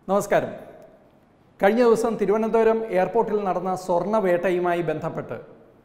നമസ്കാരം കഴിഞ്ഞ ദിവസം തിരുവനന്തപുരം എയർപോർട്ടിൽ നടന്ന സ്വർണ്ണവേട്ടയുമായി ബന്ധപ്പെട്ട്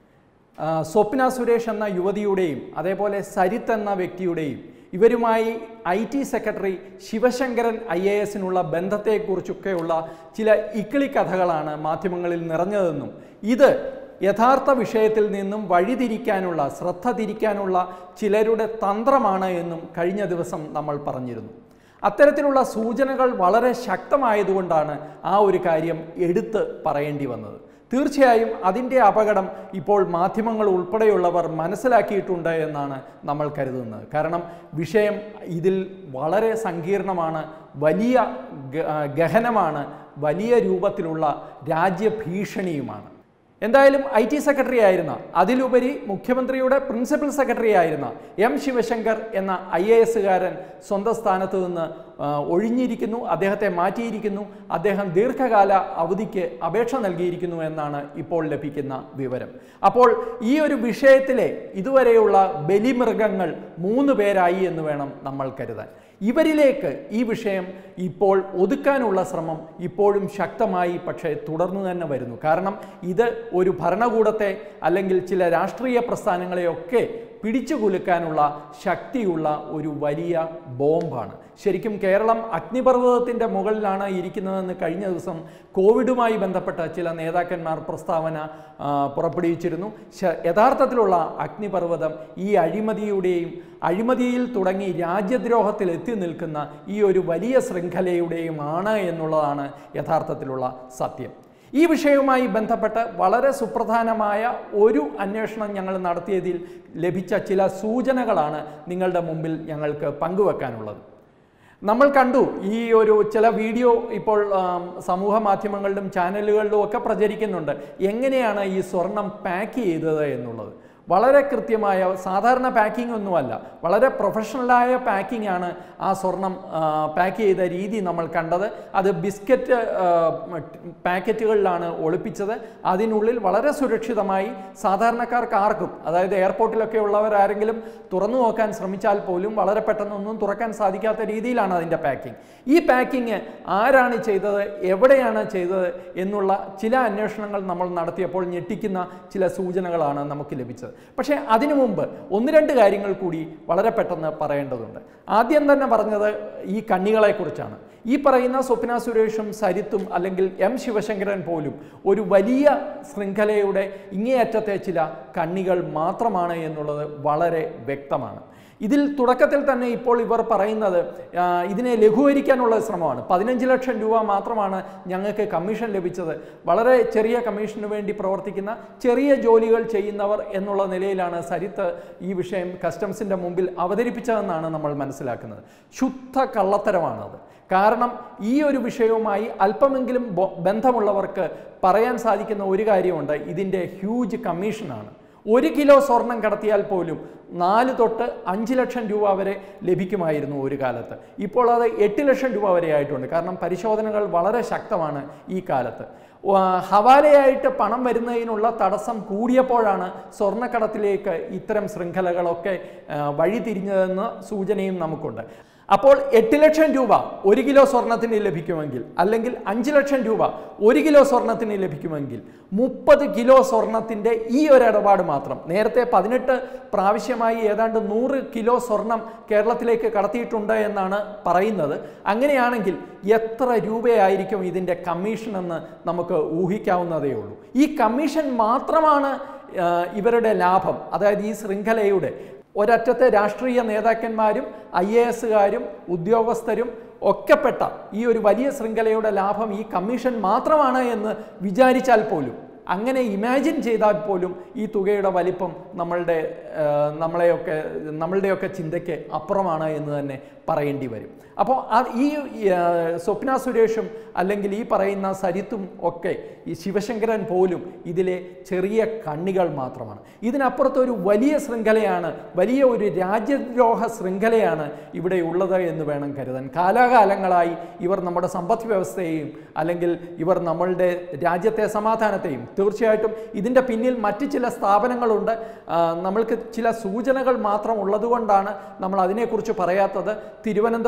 ആ, സ്വപ്ന സുരേഷ് എന്ന യുവതിയുടെയും അതേപോലെ സരിത്ത് എന്ന വ്യക്തിയുടെയും ഇവരുമായി I T secretary Sivasankaran I A എസിനുള്ള ബന്ധത്തെക്കുറിച്ചൊക്കെയുള്ള ചില ഇക്കിളി കഥകളാണ് മാധ്യമങ്ങളിൽ നിറഞ്ഞതെന്നും ഇത് യഥാർത്ഥ വിഷയത്തിൽ നിന്നും വഴിതിരിക്കാനുള്ള ശ്രദ്ധ തിരിക്കാനുള്ള ചിലരുടെ തന്ത്രമാണ് എന്നും കഴിഞ്ഞ ദിവസം നമ്മൾ പറഞ്ഞിരുന്നു അത്തരത്തിലുള്ള സൂചനകൾ വളരെ ശക്തമായതുകൊണ്ടാണ് ആ ഒരു കാര്യം എടുത്ത് പറയേണ്ടി വന്നത് തീർച്ചയായും അതിൻ്റെ അപകടം ഇപ്പോൾ മാധ്യമങ്ങൾ ഉൾപ്പെടെയുള്ളവർ മനസ്സിലാക്കിയിട്ടുണ്ട് എന്നാണ് നമ്മൾ കരുതുന്നത് കാരണം വിഷയം ഇതിൽ വളരെ സങ്കീർണമാണ് വലിയ ഗ- ആ, ഗഹനമാണ് വലിയ രൂപത്തിലുള്ള രാജ്യഭീഷണിയുമാണ് എന്തായാലും ഐ ടി സെക്രട്ടറി ആയിരുന്ന അതിലുപരി മുഖ്യമന്ത്രിയുടെ പ്രിൻസിപ്പൽ സെക്രട്ടറി ആയിരുന്ന എം ശിവശങ്കർ എന്ന ഐ എ എസുകാരൻ സ്വന്തം സ്ഥാനത്ത് നിന്ന് ആ, ഒഴിഞ്ഞിരിക്കുന്നു അദ്ദേഹത്തെ മാറ്റിയിരിക്കുന്നു അദ്ദേഹം ദീർഘകാല അവധിക്ക് അപേക്ഷ നൽകിയിരിക്കുന്നു എന്നാണ് ഇപ്പോൾ ലഭിക്കുന്ന വിവരം അപ്പോൾ ഈ ഒരു വിഷയത്തിലെ ഇതുവരെയുള്ള ബലിമൃഗങ്ങൾ മൂന്ന് പേരായി എന്ന് വേണം നമ്മൾ കരുതാൻ ഇവരിലേക്ക് ഈ വിഷയം ഇപ്പോൾ ഒതുക്കാനുള്ള ശ്രമം ഇപ്പോഴും ശക്തമായി പക്ഷേ തുടർന്നു തന്നെ വരുന്നു കാരണം ഇത് ഒരു ഭരണകൂടത്തെ അല്ലെങ്കിൽ ചില രാഷ്ട്രീയ പ്രസ്ഥാനങ്ങളെയൊക്കെ പിടിച്ചു കുലുക്കാനുള്ള ശക്തിയുള്ള ഒരു വലിയ ബോംബാണ് ശരിക്കും കേരളം അഗ്നിപർവ്വതത്തിൻ്റെ മുകളിലാണ് ഇരിക്കുന്നതെന്ന് കഴിഞ്ഞ ദിവസം കോവിഡുമായി ബന്ധപ്പെട്ട ചില നേതാക്കന്മാർ പ്രസ്താവന ആ, പുറപ്പെടുവിച്ചിരുന്നു ശ- യഥാർത്ഥത്തിലുള്ള അഗ്നിപർവ്വതം ഈ അഴിമതിയുടെയും അഴിമതിയിൽ തുടങ്ങി രാജ്യദ്രോഹത്തിൽ എത്തി നിൽക്കുന്ന ഈ ഒരു വലിയ ശൃംഖലയുടെയുമാണ് എന്നുള്ളതാണ് യഥാർത്ഥത്തിലുള്ള സത്യം ഈ വിഷയവുമായി ബന്ധപ്പെട്ട് വളരെ സുപ്രധാനമായ ഒരു അന്വേഷണം ഞങ്ങൾ നടത്തിയതിൽ ലഭിച്ച ചില സൂചനകളാണ് നിങ്ങളുടെ മുമ്പിൽ ഞങ്ങൾക്ക് പങ്കുവെക്കാനുള്ളത് നമ്മൾ കണ്ടു ഈ ഒരു ചില വീഡിയോ ഇപ്പോൾ ആം, സമൂഹ മാധ്യമങ്ങളിലും ചാനലുകളിലും ഒക്കെ പ്രചരിക്കുന്നുണ്ട് എങ്ങനെയാണ് ഈ സ്വർണം പാക്ക് ചെയ്തത് എന്നുള്ളത് വളരെ കൃത്യമായ സാധാരണ പാക്കിംഗ് ഒന്നുമല്ല വളരെ പ്രൊഫഷണലായ പാക്കിംഗ് ആണ് ആ സ്വർണം പാക്ക് ചെയ്ത രീതി നമ്മൾ കണ്ടത് അത് ബിസ്ക്കറ്റ് ആ, പാക്കറ്റുകളിലാണ് ഒളിപ്പിച്ചത് അതിനുള്ളിൽ വളരെ സുരക്ഷിതമായി സാധാരണക്കാർക്ക് ആർക്കും അതായത് എയർപോർട്ടിലൊക്കെ ഉള്ളവർ ആരെങ്കിലും തുറന്നു നോക്കാൻ ശ്രമിച്ചാൽ പോലും വളരെ പെട്ടെന്നൊന്നും തുറക്കാൻ സാധിക്കാത്ത രീതിയിലാണ് അതിൻ്റെ പാക്കിംഗ് ഈ പാക്കിംഗ് ആരാണ് ചെയ്തത് എവിടെയാണ് ചെയ്തത് എന്നുള്ള ചില അന്വേഷണങ്ങൾ നമ്മൾ നടത്തിയപ്പോൾ ഞെട്ടിക്കുന്ന ചില സൂചനകളാണ് നമുക്ക് ലഭിച്ചത് പക്ഷേ അതിനു മുമ്പ് ഒന്ന് രണ്ട് കാര്യങ്ങൾ കൂടി വളരെ പെട്ടെന്ന് പറയേണ്ടതുണ്ട് ആദ്യം തന്നെ പറഞ്ഞത് ഈ കണ്ണികളെക്കുറിച്ചാണ് ഈ പറയുന്ന സ്വപ്ന സുരേഷും സരിത്തും അല്ലെങ്കിൽ എം ശിവശങ്കരൻ പോലും ഒരു വലിയ ശൃംഖലയുടെ ഇങ്ങേയറ്റത്തെ ചില കണ്ണികൾ മാത്രമാണ് എന്നുള്ളത് വളരെ വ്യക്തമാണ് ഇതിൽ തുടക്കത്തിൽ തന്നെ ഇപ്പോൾ ഇവർ പറയുന്നത് ആ, ഇതിനെ ലഘൂകരിക്കാനുള്ള ശ്രമമാണ് പതിനഞ്ച് ലക്ഷം രൂപ മാത്രമാണ് ഞങ്ങൾക്ക് കമ്മീഷൻ ലഭിച്ചത് വളരെ ചെറിയ കമ്മീഷന് വേണ്ടി പ്രവർത്തിക്കുന്ന ചെറിയ ജോലികൾ ചെയ്യുന്നവർ എന്നുള്ള നിലയിലാണ് സരിത്ത് ഈ വിഷയം കസ്റ്റംസിൻ്റെ മുമ്പിൽ അവതരിപ്പിച്ചതെന്നാണ് നമ്മൾ മനസ്സിലാക്കുന്നത് ശുദ്ധ കള്ളത്തരമാണത് കാരണം ഈ ഒരു വിഷയവുമായി അല്പമെങ്കിലും ബോ- ബന്ധമുള്ളവർക്ക് പറയാൻ സാധിക്കുന്ന ഒരു കാര്യമുണ്ട് ഇതിൻ്റെ ഹ്യൂജ് കമ്മീഷനാണ് ഒരു കിലോ സ്വർണം കടത്തിയാൽ പോലും നാല് തൊട്ട് അഞ്ച് ലക്ഷം രൂപ വരെ ലഭിക്കുമായിരുന്നു ഒരു കാലത്ത് ഇപ്പോൾ അത് എട്ട് ലക്ഷം രൂപ വരെ ആയിട്ടുണ്ട് കാരണം പരിശോധനകൾ വളരെ ശക്തമാണ് ഈ കാലത്ത് ആ, ഹവാലയായിട്ട് പണം വരുന്നതിനുള്ള തടസ്സം കൂടിയപ്പോഴാണ് സ്വർണ്ണക്കടത്തിലേക്ക് ഇത്തരം ശൃംഖലകളൊക്കെ ആ, വഴിതിരിഞ്ഞതെന്ന സൂചനയും നമുക്കുണ്ട് അപ്പോൾ എട്ട് ലക്ഷം രൂപ ഒരു കിലോ സ്വർണത്തിന് ലഭിക്കുമെങ്കിൽ അല്ലെങ്കിൽ അഞ്ച് ലക്ഷം രൂപ ഒരു കിലോ സ്വർണത്തിന് ലഭിക്കുമെങ്കിൽ മുപ്പത് കിലോ സ്വർണത്തിൻ്റെ ഈ ഒരു ഇടപാട് മാത്രം നേരത്തെ പതിനെട്ട് പ്രാവശ്യമായി ഏതാണ്ട് നൂറ് കിലോ സ്വർണം കേരളത്തിലേക്ക് കടത്തിയിട്ടുണ്ട് എന്നാണ് പറയുന്നത് അങ്ങനെയാണെങ്കിൽ എത്ര രൂപയായിരിക്കും ഇതിൻ്റെ കമ്മീഷൻ എന്ന് നമുക്ക് ഊഹിക്കാവുന്നതേ ഉള്ളൂ ഈ കമ്മീഷൻ മാത്രമാണ് ആ, ഇവരുടെ ലാഭം അതായത് ഈ ശൃംഖലയുടെ ഒരറ്റത്തെ രാഷ്ട്രീയ നേതാക്കന്മാരും ഐ എ എസുകാരും ഉദ്യോഗസ്ഥരും ഒക്കെപ്പെട്ട ഈ ഒരു വലിയ ശൃംഖലയുടെ ലാഭം ഈ കമ്മീഷൻ മാത്രമാണ് എന്ന് വിചാരിച്ചാൽ പോലും അങ്ങനെ ഇമാജിൻ ചെയ്താൽ പോലും ഈ തുകയുടെ വലിപ്പം നമ്മളുടെ ആ, നമ്മളെയൊക്കെ നമ്മളുടെയൊക്കെ ചിന്തയ്ക്ക് അപ്പുറമാണ് എന്ന് തന്നെ പറയേണ്ടി വരും അപ്പോൾ ആ- ഈ ആ, സ്വപ്ന സുരേഷും അല്ലെങ്കിൽ ഈ പറയുന്ന സരിത്തും ഒക്കെ ഈ ശിവശങ്കരൻ പോലും ഇതിലെ ചെറിയ കണ്ണികൾ മാത്രമാണ് ഇതിനപ്പുറത്ത് ഒരു വലിയ ശൃംഖലയാണ് വലിയ ഒരു രാജ്യദ്രോഹ ശൃംഖലയാണ് ഇവിടെ ഉള്ളത് എന്ന് വേണം കരുതാൻ കാലാകാലങ്ങളായി ഇവർ നമ്മുടെ സമ്പദ് വ്യവസ്ഥയെയും അല്ലെങ്കിൽ ഇവർ നമ്മളുടെ രാജ്യത്തെ സമാധാനത്തെയും തീർച്ചയായിട്ടും ഇതിൻ്റെ പിന്നിൽ മറ്റ് ചില സ്ഥാപനങ്ങളുണ്ട് ആ, നമ്മൾക്ക് ചില സൂചനകൾ മാത്രം ഉള്ളതുകൊണ്ടാണ് നമ്മൾ അതിനെക്കുറിച്ച് പറയാത്തത് തിരുവനന്തപുരത്ത്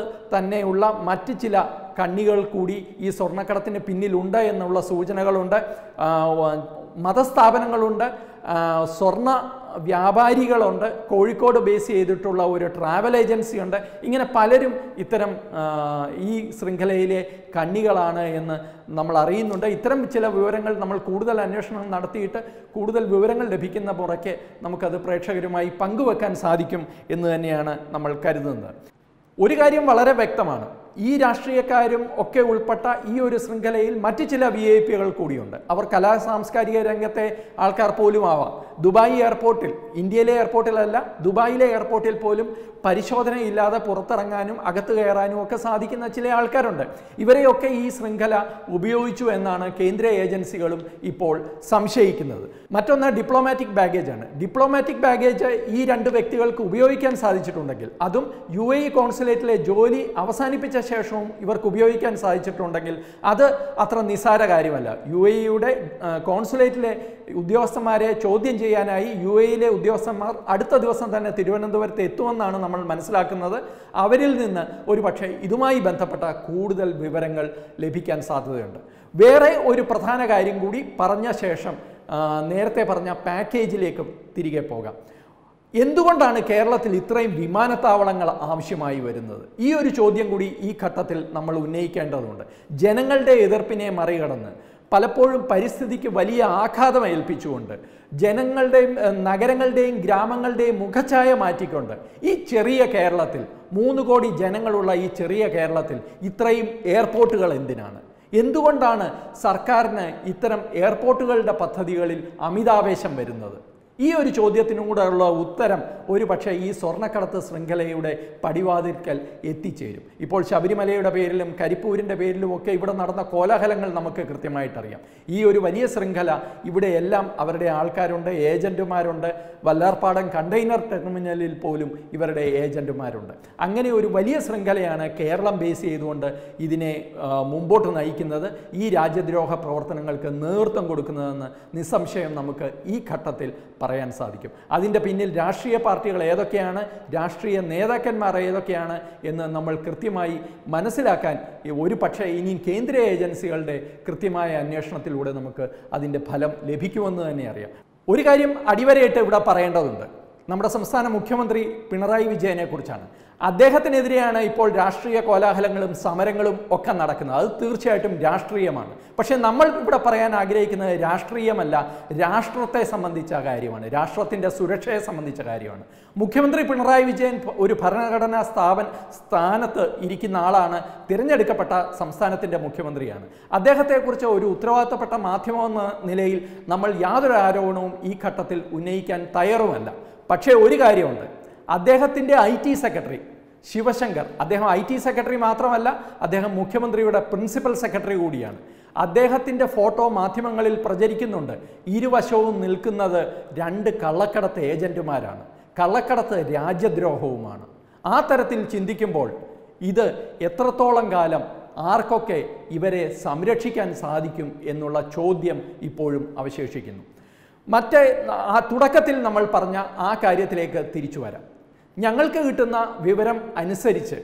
തന്നെയുള്ള മറ്റ് ചില കണ്ണികൾ കൂടി ഈ സ്വർണ്ണക്കടത്തിന് പിന്നിലുണ്ട് എന്നുള്ള സൂചനകളുണ്ട് ആ, വ- മതസ്ഥാപനങ്ങളുണ്ട് ആ, സ്വർണ്ണ വ്യാപാരികളുണ്ട് കോഴിക്കോട് ബേസ് ചെയ്തിട്ടുള്ള ഒരു ട്രാവൽ ഏജൻസി ഉണ്ട് ഇങ്ങനെ പലരും ഇത്തരം ആ, ഈ ശൃംഖലയിലെ കണ്ണികളാണ് എന്ന് നമ്മൾ അറിയുന്നുണ്ട് ഇത്തരം ചില വിവരങ്ങൾ നമ്മൾ കൂടുതൽ അന്വേഷണം നടത്തിയിട്ട് കൂടുതൽ വിവരങ്ങൾ ലഭിക്കുന്ന പുറയ്ക്ക് നമുക്കത് പ്രേക്ഷകരുമായി പങ്കുവെക്കാൻ സാധിക്കും എന്ന് തന്നെയാണ് നമ്മൾ കരുതുന്നത് ഒരു കാര്യം വളരെ വ്യക്തമാണ് ഈ രാഷ്ട്രീയക്കാരും ഒക്കെ ഉൾപ്പെട്ട ഈ ഒരു ശൃംഖലയിൽ മറ്റ് ചില വി ഐ പികൾ കൂടിയുണ്ട് അവർ കലാ സാംസ്കാരിക രംഗത്തെ ആൾക്കാർ പോലും ആവാം ദുബായ് എയർപോർട്ടിൽ ഇന്ത്യയിലെ എയർപോർട്ടിലല്ല ദുബായിലെ എയർപോർട്ടിൽ പോലും പരിശോധനയില്ലാതെ പുറത്തിറങ്ങാനും അകത്ത് കയറാനും ഒക്കെ സാധിക്കുന്ന ചില ആൾക്കാരുണ്ട് ഇവരെയൊക്കെ ഈ ശൃംഖല ഉപയോഗിച്ചു എന്നാണ് കേന്ദ്ര ഏജൻസികളും ഇപ്പോൾ സംശയിക്കുന്നത് മറ്റൊന്ന് ഡിപ്ലോമാറ്റിക് ബാഗേജ് ആണ് ഡിപ്ലോമാറ്റിക് ബാഗേജ് ഈ രണ്ട് വ്യക്തികൾക്ക് ഉപയോഗിക്കാൻ സാധിച്ചിട്ടുണ്ടെങ്കിൽ അതും യു എ ഇ കോൺസുലേറ്റിലെ ജോലി അവസാനിപ്പിച്ച ശേഷവും ഇവർക്ക് ഉപയോഗിക്കാൻ സാധിച്ചിട്ടുണ്ടെങ്കിൽ അത് അത്ര നിസ്സാര കാര്യമല്ല യു എ ഇയുടെ കോൺസുലേറ്റിലെ ഉദ്യോഗസ്ഥന്മാരെ ചോദ്യം ചെയ്യാനായി യു എയിലെ ഉദ്യോഗസ്ഥന്മാർ അടുത്ത ദിവസം തന്നെ തിരുവനന്തപുരത്ത് എത്തുമെന്നാണ് നമ്മൾ മനസ്സിലാക്കുന്നത് അവരിൽ നിന്ന് ഒരുപക്ഷെ ഇതുമായി ബന്ധപ്പെട്ട കൂടുതൽ വിവരങ്ങൾ ലഭിക്കാൻ സാധ്യതയുണ്ട് വേറെ ഒരു പ്രധാന കാര്യം കൂടി പറഞ്ഞ ശേഷം ആ, നേരത്തെ പറഞ്ഞ പാക്കേജിലേക്കും തിരികെ പോകാം എന്തുകൊണ്ടാണ് കേരളത്തിൽ ഇത്രയും വിമാനത്താവളങ്ങൾ ആവശ്യമായി വരുന്നത് ഈ ഒരു ചോദ്യം കൂടി ഈ ഘട്ടത്തിൽ നമ്മൾ ഉന്നയിക്കേണ്ടതുണ്ട് ജനങ്ങളുടെ എതിർപ്പിനെ മറികടന്ന് പലപ്പോഴും പരിസ്ഥിതിക്ക് വലിയ ആഘാതം ഏൽപ്പിച്ചുകൊണ്ട് ജനങ്ങളുടെയും ഏഹ്, നഗരങ്ങളുടെയും ഗ്രാമങ്ങളുടെയും മുഖഛായ മാറ്റിക്കൊണ്ട് ഈ ചെറിയ കേരളത്തിൽ മൂന്ന് കോടി ജനങ്ങളുള്ള ഈ ചെറിയ കേരളത്തിൽ ഇത്രയും എയർപോർട്ടുകൾ എന്തിനാണ് എന്തുകൊണ്ടാണ് സർക്കാരിന് ഇത്തരം എയർപോർട്ടുകളുടെ പദ്ധതികളിൽ അമിതാവേശം വരുന്നത് ഈ ഒരു ചോദ്യത്തിനും കൂടെ ഉള്ള ഉത്തരം ഒരു പക്ഷേ ഈ സ്വർണ്ണക്കടത്ത് ശൃംഖലയുടെ പടിവാതിൽക്കൽ എത്തിച്ചേരും ഇപ്പോൾ ശബരിമലയുടെ പേരിലും കരിപ്പൂരിൻ്റെ പേരിലും ഒക്കെ ഇവിടെ നടന്ന കോലാഹലങ്ങൾ നമുക്ക് കൃത്യമായിട്ടറിയാം ഈ ഒരു വലിയ ശൃംഖല ഇവിടെ എല്ലാം അവരുടെ ആൾക്കാരുണ്ട് ഏജന്റുമാരുണ്ട് വല്ലാർപ്പാടം കണ്ടെയ്നർ ടെർമിനലിൽ പോലും ഇവരുടെ ഏജന്റുമാരുണ്ട് അങ്ങനെ ഒരു വലിയ ശൃംഖലയാണ് കേരളം ബേസ് ചെയ്തുകൊണ്ട് ഇതിനെ ആ, മുമ്പോട്ട് നയിക്കുന്നത് ഈ രാജ്യദ്രോഹ പ്രവർത്തനങ്ങൾക്ക് നേതൃത്വം കൊടുക്കുന്നതെന്ന് നിസ്സംശയം നമുക്ക് ഈ ഘട്ടത്തിൽ പറയാൻ സാധിക്കും അതിൻ്റെ പിന്നിൽ രാഷ്ട്രീയ പാർട്ടികൾ ഏതൊക്കെയാണ് രാഷ്ട്രീയ നേതാക്കന്മാർ ഏതൊക്കെയാണ് എന്ന് നമ്മൾ കൃത്യമായി മനസ്സിലാക്കാൻ ഈ ഒരു പക്ഷേ ഇനിയും കേന്ദ്ര ഏജൻസികളുടെ കൃത്യമായ അന്വേഷണത്തിലൂടെ നമുക്ക് അതിൻ്റെ ഫലം ലഭിക്കുമെന്ന് തന്നെ അറിയാം ഒരു കാര്യം അടിവരയിട്ട് ഇവിടെ പറയേണ്ടതുണ്ട് നമ്മുടെ സംസ്ഥാന മുഖ്യമന്ത്രി പിണറായി വിജയനെ കുറിച്ചാണ് അദ്ദേഹത്തിനെതിരെയാണ് ഇപ്പോൾ രാഷ്ട്രീയ കോലാഹലങ്ങളും സമരങ്ങളും ഒക്കെ നടക്കുന്നത് അത് തീർച്ചയായിട്ടും രാഷ്ട്രീയമാണ് പക്ഷേ നമ്മൾ ഇവിടെ പറയാൻ ആഗ്രഹിക്കുന്നത് രാഷ്ട്രീയമല്ല രാഷ്ട്രത്തെ സംബന്ധിച്ച കാര്യമാണ് രാഷ്ട്രത്തിൻ്റെ സുരക്ഷയെ സംബന്ധിച്ച കാര്യമാണ് മുഖ്യമന്ത്രി പിണറായി വിജയൻ ഒരു ഭരണഘടനാ സ്ഥാപന സ്ഥാനത്ത് ഇരിക്കുന്ന ആളാണ് തിരഞ്ഞെടുക്കപ്പെട്ട സംസ്ഥാനത്തിൻ്റെ മുഖ്യമന്ത്രിയാണ് അദ്ദേഹത്തെക്കുറിച്ച് ഒരു ഉത്തരവാദിത്തപ്പെട്ട മാധ്യമം എന്ന നിലയിൽ നമ്മൾ യാതൊരു ആരോപണവും ഈ ഘട്ടത്തിൽ ഉന്നയിക്കാൻ തയ്യാറുമല്ല പക്ഷേ ഒരു കാര്യമുണ്ട് അദ്ദേഹത്തിൻ്റെ ഐ ടി സെക്രട്ടറി ശിവശങ്കർ അദ്ദേഹം ഐ ടി സെക്രട്ടറി മാത്രമല്ല അദ്ദേഹം മുഖ്യമന്ത്രിയുടെ പ്രിൻസിപ്പൽ സെക്രട്ടറി കൂടിയാണ് അദ്ദേഹത്തിൻ്റെ ഫോട്ടോ മാധ്യമങ്ങളിൽ പ്രചരിക്കുന്നുണ്ട് ഇരുവശവും നിൽക്കുന്നത് രണ്ട് കള്ളക്കടത്ത് ഏജന്റുമാരാണ് കള്ളക്കടത്ത് രാജ്യദ്രോഹവുമാണ് ആ തരത്തിൽ ചിന്തിക്കുമ്പോൾ ഇത് എത്രത്തോളം കാലം ആർക്കൊക്കെ ഇവരെ സംരക്ഷിക്കാൻ സാധിക്കും എന്നുള്ള ചോദ്യം ഇപ്പോഴും അവശേഷിക്കുന്നു മറ്റേ ആ തുടക്കത്തിൽ നമ്മൾ പറഞ്ഞ ആ കാര്യത്തിലേക്ക് തിരിച്ചു വരാം ഞങ്ങൾക്ക് കിട്ടുന്ന വിവരം അനുസരിച്ച്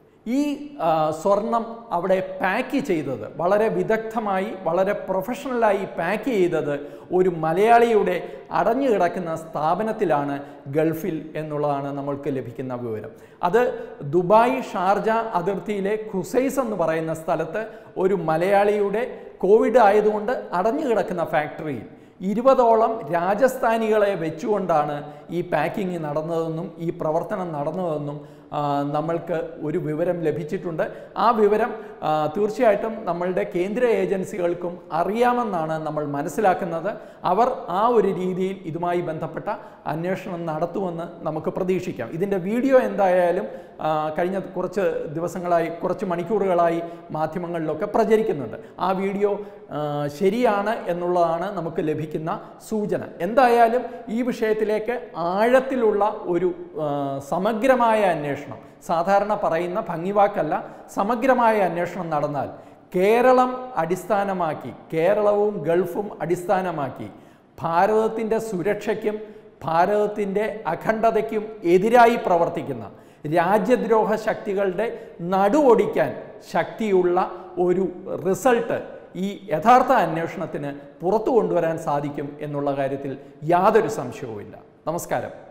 ഈ ആ, സ്വർണം അവിടെ പാക്ക് ചെയ്തത് വളരെ വിദഗ്ധമായി വളരെ പ്രൊഫഷണലായി പാക്ക് ചെയ്തത് ഒരു മലയാളിയുടെ അടഞ്ഞു കിടക്കുന്ന സ്ഥാപനത്തിലാണ് ഗൾഫിൽ എന്നുള്ളതാണ് നമ്മൾക്ക് ലഭിക്കുന്ന വിവരം അത് ദുബായ് ഷാർജ അതിർത്തിയിലെ ഖുസൈസ് എന്ന് പറയുന്ന സ്ഥലത്ത് ഒരു മലയാളിയുടെ കോവിഡ് ആയതുകൊണ്ട് അടഞ്ഞു കിടക്കുന്ന ഫാക്ടറിയിൽ ഇരുപതോളം രാജസ്ഥാനികളെ വെച്ചുകൊണ്ടാണ് ഈ പാക്കിംഗ് നടന്നതെന്നും ഈ പ്രവർത്തനം നടന്നതെന്നും ആ, നമ്മൾക്ക് ഒരു വിവരം ലഭിച്ചിട്ടുണ്ട് ആ വിവരം ആ, തീർച്ചയായിട്ടും നമ്മളുടെ കേന്ദ്ര ഏജൻസികൾക്കും അറിയാമെന്നാണ് നമ്മൾ മനസ്സിലാക്കുന്നത് അവർ ആ ഒരു രീതിയിൽ ഇതുമായി ബന്ധപ്പെട്ട അന്വേഷണം നടത്തുമെന്ന് നമുക്ക് പ്രതീക്ഷിക്കാം ഇതിൻ്റെ വീഡിയോ എന്തായാലും ആ, കഴിഞ്ഞ കുറച്ച് ദിവസങ്ങളായി കുറച്ച് മണിക്കൂറുകളായി മാധ്യമങ്ങളിലൊക്കെ പ്രചരിക്കുന്നുണ്ട് ആ വീഡിയോ ആ, ശരിയാണ് എന്നുള്ളതാണ് നമുക്ക് ലഭിക്കുന്ന സൂചന എന്തായാലും ഈ വിഷയത്തിലേക്ക് ആഴത്തിലുള്ള ഒരു ആ, സമഗ്രമായ അന്വേഷണം സാധാരണ പറയുന്ന ഭംഗിവാക്കല്ല സമഗ്രമായ അന്വേഷണം നടന്നാൽ കേരളം അടിസ്ഥാനമാക്കി കേരളവും ഗൾഫും അടിസ്ഥാനമാക്കി ഭാരതത്തിൻ്റെ സുരക്ഷയ്ക്കും ഭാരതത്തിൻ്റെ അഖണ്ഡതയ്ക്കും എതിരായി പ്രവർത്തിക്കുന്ന രാജ്യദ്രോഹ ശക്തികളുടെ നടുവൊടിക്കാൻ ശക്തിയുള്ള ഒരു റിസൾട്ട് ഈ യഥാർത്ഥ അന്വേഷണത്തിന് പുറത്തു കൊണ്ടുവരാൻ സാധിക്കും എന്നുള്ള കാര്യത്തിൽ യാതൊരു സംശയവുമില്ല നമസ്കാരം